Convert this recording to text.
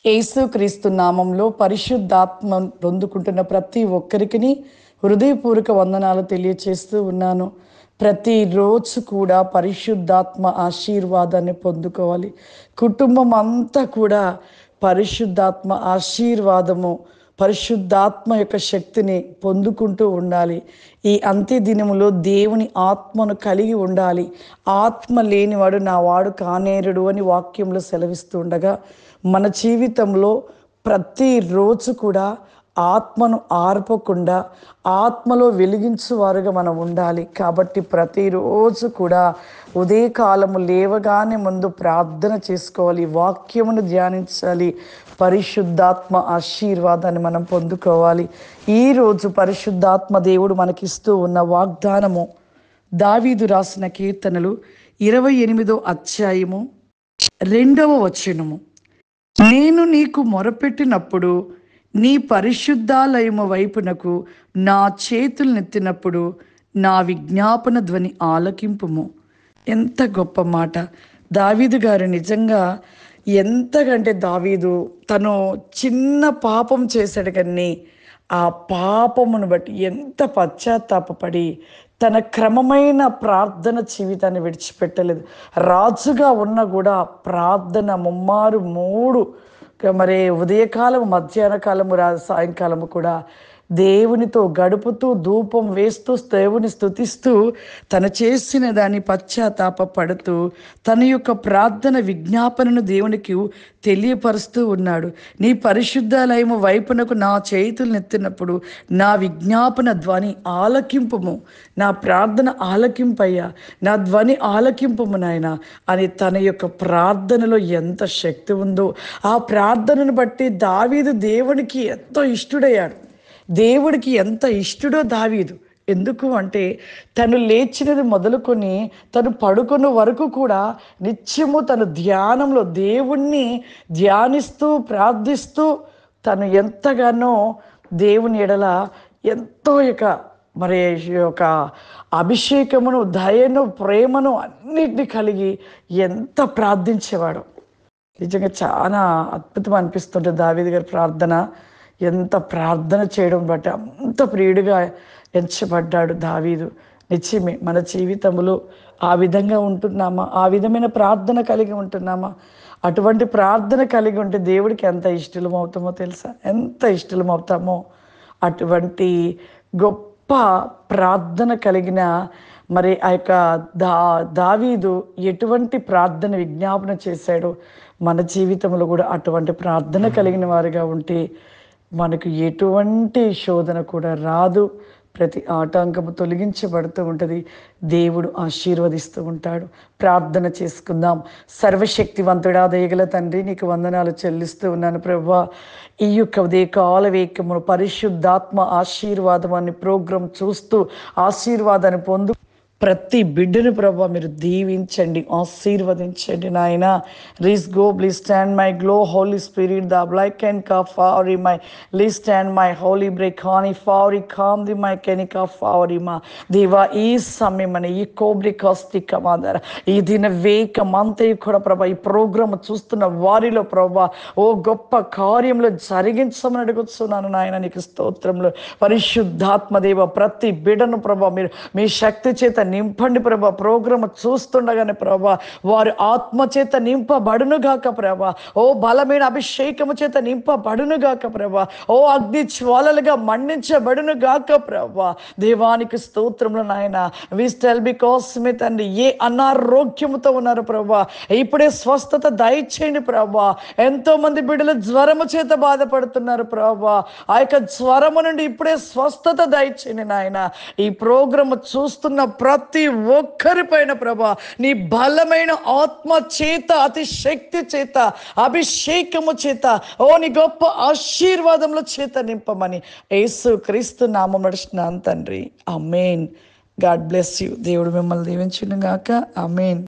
యేసుక్రీస్తు నామంలో పరిశుద్ధాత్మ పొందుకుంటున్న ప్రతి ఒక్కరికి హృదయపూర్వక వందనాలు తెలియచేస్తూ ఉన్నాను ప్రతిరోజు కూడా పరిశుద్ధాత్మ ఆశీర్వాదాన్ని పొందుకోవాలి కుటుంబం అంతా కూడా పరిశుద్ధాత్మ ఆశీర్వాదము పరిశుద్ధాత్మ యొక్క శక్తిని పొందుకుంటూ ఉండాలి ఈ అంత్య దినములో దేవుని ఆత్మను కలిగి ఉండాలి ఆత్మ లేనివాడు నా వాడు కానేరుడు అని వాక్యంలో సెలవిస్తూ ఉండగా మన జీవితంలో ప్రతిరోజు కూడా ఆత్మను ఆర్పకుండా ఆత్మలో వెలిగించువారుగా మనం ఉండాలి కాబట్టి ప్రతిరోజు కూడా ఉదయకాలము లేవగానే ముందు ప్రార్థన చేసుకోవాలి వాక్యమును ధ్యానించాలి పరిశుద్ధాత్మ ఆశీర్వాదాన్ని మనం పొందుకోవాలి ఈరోజు పరిశుద్ధాత్మ దేవుడు మనకిస్తూ ఉన్న వాగ్దానము దావీదు రాసిన కీర్తనలు ఇరవై ఎనిమిదో అధ్యాయము రెండవ వచనము నేను నీకు మొరపెట్టినప్పుడు నీ పరిశుద్ధాలయము వైపునకు నా చేతులు నెత్తినప్పుడు నా విజ్ఞాపన ధ్వని ఆలకింపుము ఎంత గొప్ప మాట దావీదు గారు నిజంగా ఎంతకంటే దావీదు తను చిన్న పాపం చేశాడు కానీ ఆ పాపమును బట్టి ఎంత పశ్చాత్తాపపడి తన క్రమమైన ప్రార్థన జీవితాన్ని విడిచిపెట్టలేదు రాజుగా ఉన్న కూడా ప్రార్థన ముమ్మారు మూడు మరి ఉదయకాలం మధ్యాహ్న కాలము రా సాయంకాలము కూడా దేవునితో గడుపుతూ ధూపం వేస్తూ దేవుని స్థుతిస్తూ తను చేసిన దాన్ని పశ్చాత్తాప పడుతూ తన యొక్క ప్రార్థన విజ్ఞాపనను దేవునికి తెలియపరుస్తూ ఉన్నాడు నీ పరిశుద్ధాలయము వైపునకు నా చేతులు నెత్తినప్పుడు నా విజ్ఞాపన ధ్వని ఆలకింపుము నా ప్రార్థన ఆలకింపయ్యా నా ధ్వని ఆలకింపుము నాయన అని తన యొక్క ప్రార్థనలో ఎంత శక్తి ఉందో ఆ ప్రార్థనను బట్టి దావీదు దేవునికి ఎంతో ఇష్టడయ్యాడు దేవుడికి ఎంత ఇష్టడో దావీదు ఎందుకు అంటే తను లేచినది మొదలుకొని తను పడుకున్న వరకు కూడా నిత్యము తను ధ్యానంలో దేవుణ్ణి ధ్యానిస్తూ ప్రార్థిస్తూ తను ఎంతగానో దేవుని ఎడల ఎంతో ఇక మరి యొక్క అభిషేకమును దయను ప్రేమను అన్నిటిని కలిగి ఎంత ప్రార్థించేవాడు నిజంగా చాలా అద్భుతం అనిపిస్తుంటుంది దావీది గారి ప్రార్థన ఎంత ప్రార్థన చేయడం బట్టి అంత ప్రియుడిగా ఎంచబడ్డాడు దావీదు నిత్యమే మన జీవితంలో ఆ విధంగా ఉంటున్నామా ఆ విధమైన ప్రార్థన కలిగి ఉంటున్నామా అటువంటి ప్రార్థన కలిగి ఉంటే దేవుడికి ఎంత ఇష్టలం అవుతామో తెలుసా ఎంత ఇష్టలం అవుతామో అటువంటి గొప్ప ప్రార్థన కలిగిన మరి ఆ యొక్క దా దావీదు ఎటువంటి ప్రార్థన విజ్ఞాపన చేశాడో మన జీవితంలో కూడా అటువంటి ప్రార్థన కలిగిన వారిగా ఉంటే మనకు ఎటువంటి శోధన కూడా రాదు ప్రతి ఆటంకము తొలగించబడుతూ ఉంటుంది దేవుడు ఆశీర్వదిస్తూ ఉంటాడు ప్రార్థన చేసుకుందాం సర్వశక్తివంతుడా దయగల తండ్రి నీకు వందనాలు చెల్లిస్తూ ఉన్నాను ప్రభా ఈ యొక్క ఉదయకాల వేకమును పరిశుద్ధాత్మ ఆశీర్వాదం అని ప్రోగ్రాం చూస్తూ ఆశీర్వాదాన్ని పొందు ప్రతి బిడ్డను ప్రభా మీరు దీవించండి ఆశీర్వదించండి నాయన రీస్ go please stand my glow holy spirit the బ్లైక్ అండ్ కా ఫావరీ మై లీ స్టాండ్ మై హోలీ బ్రేక్ హానీ ఫావరీ కామ్ ది మై కెనికా ఫావరీ మా దేవా ఈ సమయమని ఈ కోబ్రి కాస్టిక మాదర ఈ దిన వేకమంతయు కూడా ప్రభా ఈ ప్రోగ్రామ్ చూస్తున్న వారిలో ప్రభా ఓ గొప్ప కార్యంలో జరిగించమని అడుగుతున్నాను నాయన నీకు స్తోత్రంలో పరిశుద్ధాత్మ దేవ ప్రతి బిడను ప్రభా మీరు మీ శక్తి చేత నింపండి ప్రభా ప్రోగ్రామ్ చూస్తుండగానే ప్రభా వారు ఆత్మ చేత నింపబడును గాక ప్రభా ఓ బలమైన అభిషేకము చేత నింపబడును గాక ప్రభా ఓ అగ్ని జ్వాలలుగా మండించబడును గాక ప్రభా దేవానికి స్తోత్రములు నాయన వి స్టెల్ బికాస్ మీ తండ్రి ఏ అనారోగ్యముతో ఉన్నారు ప్రభా ఇప్పుడే స్వస్థత దయచేయండి ప్రభా ఎంతో మంది బిడ్డలు జ్వరము చేత బాధపడుతున్నారు ప్రభా ఆ యొక్క జ్వరము నుండి ఇప్పుడే స్వస్థత దయచేయండి నాయన ఈ ప్రోగ్రామ్ చూస్తున్న ప్రతి ఒక్కరిపైన ప్రభా నీ బలమైన ఆత్మ చేత అతి శక్తి చేత అభిషేకము చేత ఓ నీ గొప్ప ఆశీర్వాదముల చేత నింపమని యేసు క్రీస్తు నామం నడుచున్నాను తండ్రి అమేన్ గాడ్ బ్లెస్ యూ దేవుడు మిమ్మల్ని దీవించును గాక అమేన్